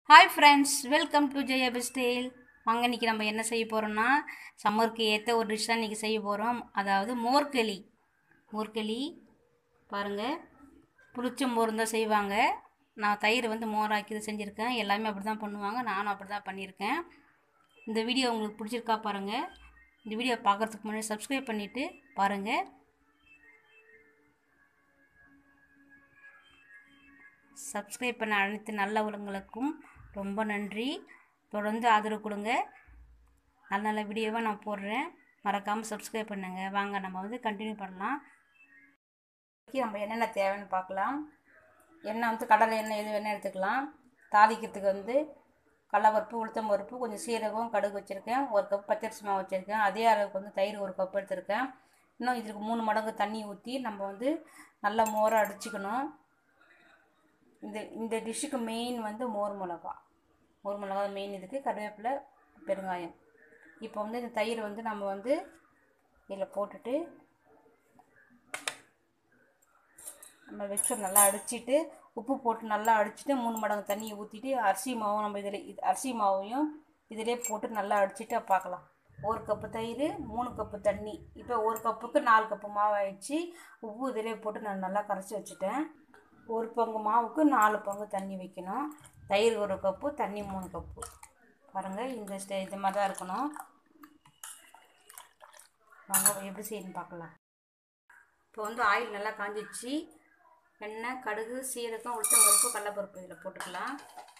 hi friends welcome to Jaya style வாங்க இன்றைக்கி நம்ம என்ன செய்ய போகிறோம்னா சம்மருக்கு ஏற்ற ஒரு டிஷ் தான் இன்றைக்கி செய்ய போகிறோம் அதாவது மோர்களி மோர்களி பாருங்கள் புளிச்ச மோர் தான் செய்வாங்க நான் தயிர் வந்து மோராக்கி இது செஞ்சுருக்கேன் எல்லாமே அப்படி தான் பண்ணுவாங்க நானும் அப்படி தான் பண்ணியிருக்கேன் இந்த வீடியோ உங்களுக்கு பிடிச்சிருக்கா பாருங்கள் இந்த வீடியோ பார்க்குறதுக்கு முன்னாடி சப்ஸ்கிரைப் பண்ணிவிட்டு பாருங்கள் சப்ஸ்கிரைப் பண்ண அனைத்து நல்ல உள்ளங்களுக்கும் ரொம்ப நன்றி தொடர்ந்து ஆதரவு கொடுங்க நல்ல நல்ல வீடியோவாக நான் போடுறேன் மறக்காமல் சப்ஸ்கிரைப் பண்ணுங்கள் வாங்க நம்ம வந்து கண்டினியூ பண்ணலாம் இன்னைக்கு நம்ம என்னென்ன தேவைன்னு பார்க்கலாம் எண்ணெய் வந்து கடலை எண்ணெய் எது வேணால் எடுத்துக்கலாம் தாளிக்கிறதுக்கு வந்து கடலப்பருப்பு உளுத்தம் பருப்பு கொஞ்சம் சீரகம் கடுகு வச்சுருக்கேன் ஒரு கப் பச்சரிசி மாவு வச்சுருக்கேன் அதே அளவுக்கு வந்து தயிர் ஒரு கப் எடுத்திருக்கேன் இன்னும் இதுக்கு மூணு மடங்கு தண்ணி ஊற்றி நம்ம வந்து நல்லா மோரை அடிச்சுக்கணும் இந்த இந்த டிஷ்ஷுக்கு மெயின் வந்து மோர் மிளகா மோர் மிளகா மெயின் இதுக்கு கருவேப்பிலை பெருங்காயம் இப்போ வந்து இந்த தயிர் வந்து நம்ம வந்து இதில் போட்டுட்டு நம்ம வச்சு நல்லா அடிச்சிட்டு உப்பு போட்டு நல்லா அடிச்சுட்டு மூணு மடங்கு தண்ணியை ஊற்றிட்டு அரிசி மாவும் நம்ம இதில் இது அரிசி மாவையும் இதிலே போட்டு நல்லா அடிச்சுட்டு பார்க்கலாம் ஒரு கப்பு தயிர் மூணு கப்பு தண்ணி இப்போ ஒரு கப்புக்கு நாலு கப்பு மாவு ஆயிடுச்சு உப்பு இதிலே போட்டு நான் நல்லா கரைச்சி வச்சுட்டேன் ஒரு பங்கு மாவுக்கு நாலு பங்கு தண்ணி வைக்கணும் தயிர் ஒரு கப்பு தண்ணி மூணு கப்பு பாருங்கள் இந்த ஸ்டே இது மாதிரி தான் இருக்கணும் வாங்க எப்படி செய்யணும்னு பார்க்கலாம் இப்போ வந்து ஆயில் நல்லா காஞ்சிச்சு எண்ணெய் கடுகு சீரகம் உளுத்தம்பருப்பு கடலப்பருப்பு இதில் போட்டுக்கலாம்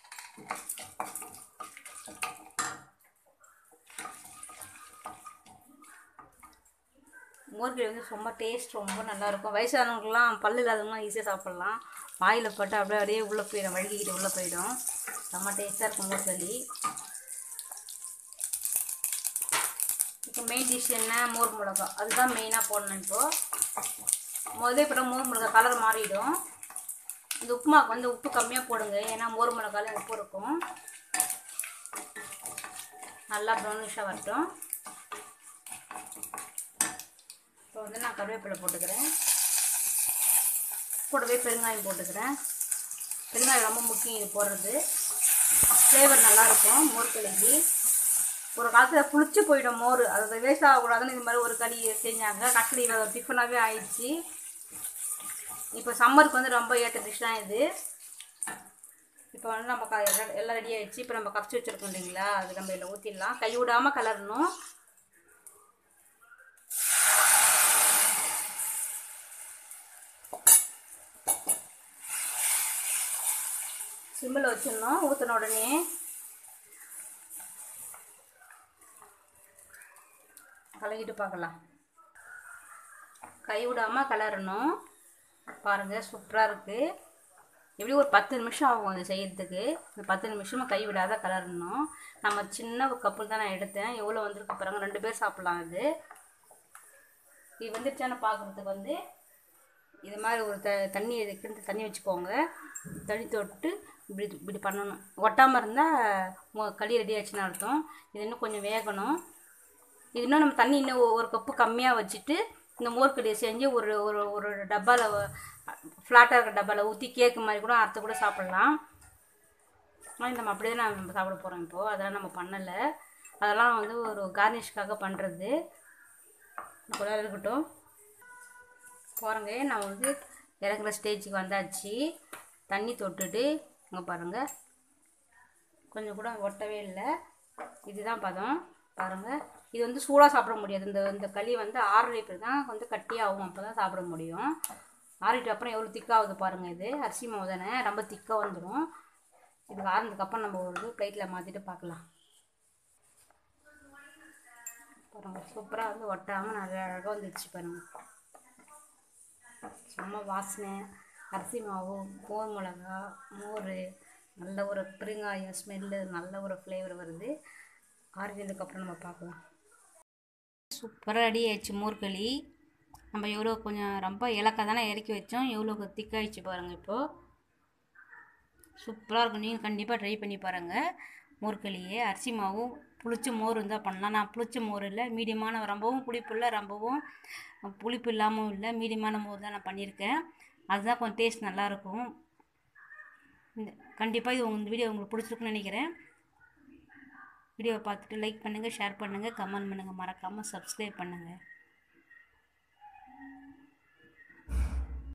மோர்கிரி வந்து ரொம்ப டேஸ்ட் ரொம்ப நல்லாயிருக்கும் வயசானவங்களாம் பல்லு இல்லாதவங்களாம் ஈஸியாக சாப்பிட்லாம் வாயில் பட்டு அப்படியே அப்படியே உள்ளே போயிடும் வழுகிக்கிட்டு உள்ளே போயிடும் ரொம்ப டேஸ்ட்டாக இருக்கும் மோர்களி இப்போ மெயின் டிஷ் என்ன மோர் மிளகா அதுதான் மெயினாக போடணும் இப்போது முதல்ல இப்போ மோர் மிளகா கலர் மாறிடும் இந்த உப்புமாவுக்கு வந்து உப்பு கம்மியாக போடுங்க ஏன்னா மோர் மிளகால உப்பு இருக்கும் நல்லா ப்ரௌனிஷாக வரட்டும் இப்போ வந்து நான் கருவேப்பிலை போட்டுக்கிறேன் கூடவே பெருங்காயம் போட்டுக்கிறேன் பெருங்காயம் ரொம்ப முக்கியம் இது போடுறது ஃப்ளேவர் நல்லாயிருக்கும் மோர் கிழங்கி ஒரு காலத்தில் புளிச்சு போயிடும் மோர் அது வேஸ்ட் ஆகக்கூடாதுன்னு இது மாதிரி ஒரு களி செஞ்சாங்க கட்லி டிஃபனாகவே ஆயிடுச்சு இப்போ சம்மருக்கு வந்து ரொம்ப ஏற்ற டிஷ் தான் இது இப்போ வந்து நம்ம க எல்லாம் ரெடி ஆகிடுச்சு இப்போ நம்ம கரைச்சி வச்சுருக்கோம் இல்லைங்களா அது நம்ம இதில் ஊற்றிடலாம் கை விடாமல் கலரணும் சிம்மில் வச்சிடணும் ஊற்றின உடனே கலக்கிட்டு பார்க்கலாம் கை விடாமல் கலரணும் பாருங்கள் சூப்பராக இருக்குது எப்படி ஒரு பத்து நிமிஷம் ஆகும் இது செய்யறதுக்கு இந்த பத்து நிமிஷமாக கை விடாத கலரணும் நம்ம சின்ன கப்பு தான் நான் எடுத்தேன் எவ்வளோ வந்திருக்கு பாருங்கள் ரெண்டு பேர் சாப்பிட்லாம் இது இது வந்துருச்சான்னு பார்க்குறதுக்கு வந்து இது மாதிரி ஒரு த தண்ணி கிணத்து தண்ணி வச்சுக்கோங்க தண்ணி தொட்டு இப்படி இப்படி பண்ணணும் ஒட்டாமல் இருந்தால் களி ரெடி ஆச்சுன்னு அர்த்தம் இது இன்னும் கொஞ்சம் வேகணும் இது இன்னும் நம்ம தண்ணி இன்னும் ஒரு கப்பு கம்மியாக வச்சுட்டு இந்த மோர்க்கடியை செஞ்சு ஒரு ஒரு ஒரு டப்பாவில் ஃப்ளாட்டாக இருக்கிற டப்பாவில் ஊற்றி கேக்கு மாதிரி கூட அறுத்து கூட சாப்பிட்லாம் ஆனால் நம்ம அப்படியே தான் நம்ம சாப்பிட போகிறோம் இப்போது அதெல்லாம் நம்ம பண்ணலை அதெல்லாம் வந்து ஒரு கார்னிஷ்காக பண்ணுறது கூட இருக்கட்டும் பாருங்க நான் வந்து இறங்குற ஸ்டேஜுக்கு வந்தாச்சு தண்ணி தொட்டுட்டு இங்கே பாருங்கள் கொஞ்சம் கூட ஒட்டவே இல்லை இதுதான் பதம் பாருங்கள் இது வந்து சூடாக சாப்பிட முடியாது இந்த இந்த களி வந்து ஆறு தான் வந்து கட்டியாகும் அப்போ தான் சாப்பிட முடியும் ஆறிட்டு அப்புறம் எவ்வளோ திக்காகுது பாருங்கள் இது அரிசி மாவு தானே ரொம்ப திக்காக வந்துடும் இதுக்கு ஆறுனதுக்கப்புறம் நம்ம ஒரு பிளேட்டில் மாற்றிட்டு பார்க்கலாம் பாருங்கள் சூப்பராக வந்து ஒட்டாமல் நல்லா அழகாக வந்துடுச்சு பாருங்கள் செம்ம வாசனை அரிசி மாவு மோர் மிளகா மோர் நல்ல ஒரு பெருங்காயம் ஸ்மெல்லு நல்ல ஒரு ஃப்ளேவர் வருது ஆறினதுக்கப்புறம் நம்ம பார்க்கலாம் சூப்பராக ரெடி ஆயிடுச்சு மோர்களி நம்ம எவ்வளோ கொஞ்சம் ரொம்ப இலக்கா தானே இறக்கி வச்சோம் எவ்வளோ திக்காயிடுச்சு பாருங்கள் இப்போது சூப்பராக இருக்கும் நீங்கள் கண்டிப்பாக ட்ரை பண்ணி பாருங்கள் மோர்களியே அரிசி மாவும் புளிச்ச மோர் இருந்தால் பண்ணலாம் நான் புளிச்ச மோர் இல்லை மீடியமான ரொம்பவும் புளிப்பு இல்லை ரொம்பவும் புளிப்பு இல்லாமல் இல்லை மீடியமான மோர் தான் நான் பண்ணியிருக்கேன் அதுதான் கொஞ்சம் டேஸ்ட் நல்லாயிருக்கும் இந்த கண்டிப்பாக இது உங்க இந்த வீடியோ உங்களுக்கு பிடிச்சிருக்குன்னு நினைக்கிறேன் வீடியோவை பார்த்துட்டு லைக் பண்ணுங்கள் ஷேர் பண்ணுங்கள் கமெண்ட் பண்ணுங்கள் மறக்காமல் சப்ஸ்கிரைப் பண்ணுங்கள்